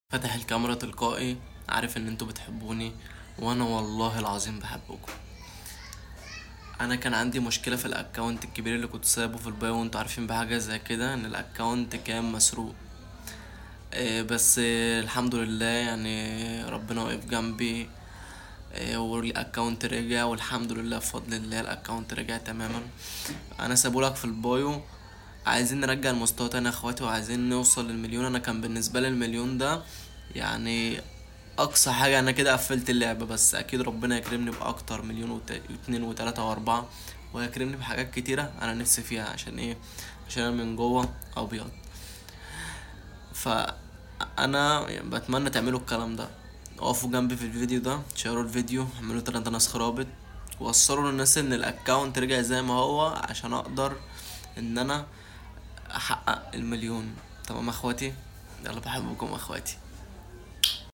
فاتح الكاميرا تلقائي عارف ان انتوا بتحبوني وانا والله العظيم بحبكم انا كان عندي مشكله في الاكونت الكبير اللي كنت سايبه في البايو وانتوا عارفين بحاجه زي كده ان الاكونت كان مسروق إيه بس إيه الحمد لله يعني ربنا وقف جنبي إيه والاكونت رجع والحمد لله بفضل الله الاكونت رجع تماما انا سابولك في البايو عايزين نرجع المستوى تاني يا اخواتي وعايزين نوصل للمليون انا كان بالنسبه لي المليون ده يعني اقصى حاجه انا كده قفلت اللعبه بس اكيد ربنا يكرمني باكتر مليون وت- واتنين وتلاته واربعه ويكرمني بحاجات كتيره انا نفسي فيها عشان ايه عشان انا من جوه ابيض فانا بتمنى تعملوا الكلام ده اقفوا جنبي في الفيديو ده شيروا الفيديو اعملوا تلاتة ناس خرابط وصلوا للناس ان الاكونت رجع زي ما هو عشان اقدر ان انا احقق المليون تمام يا اخواتي يلا بحبكم اخواتي